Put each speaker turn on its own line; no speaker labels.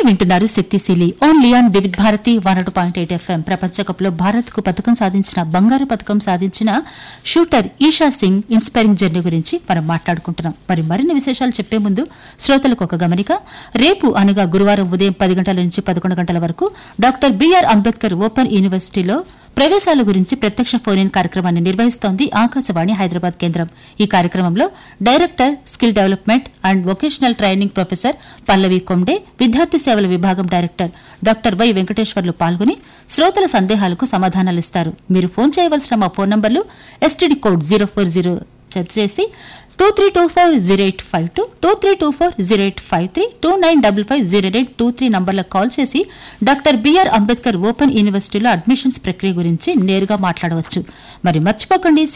మీరు వింటున్నారు శక్తిశీలి only on Vividh Bharati one two point eight FM ప్రపంచ కప్ లో భారత్ కు పథకం సాధించిన బంగారు పథకం సాధించిన shooter Esha Singh inspiring journey గురించి మనం మాట్లాడుకుంటున్నాం మరి మరిన్ని విశేషాలు చెప్పే ముందు శ్రోతలకు ఒక గమనిక రేపు అనగా గురువారం ఉదయం పది గంటల నుంచి పదకొండు గంటల వరకు డాక్టర్ బిఆర్ అంబేద్కర్ ఓపెన్ యూనివర్సిటీలో ప్రవేశాల గురించి ప్రత్యక్ష ఫోన్ ఇన్ కార్యక్రమాన్ని నిర్వహిస్తోంది ఆకాశవాణి హైదరాబాద్ కేంద్రం ఈ కార్యక్రమంలో director skill development and vocational training professor Pallavi Konde విద్యార్థి సేవల విభాగం డైరెక్టర్ డాక్టర్ వై వెంకటేశ్వర్లు పాల్గొని శ్రోతల సందేహాలకు సమాధానాలిస్తారు మీరు ఫోన్ చేయవలసిన మా ఫోన్ నంబర్లు STD code zero four zero చేసి two three two four zero eight five two two three two four zero eight five three two nine double five zero eight two three నంబర్లకు call చేసి doctor BR Ambedkar open యూనివర్సిటీలో admissions ప్రక్రియ గురించి నేరుగా మాట్లాడవచ్చు మరి మర్చిపోకండి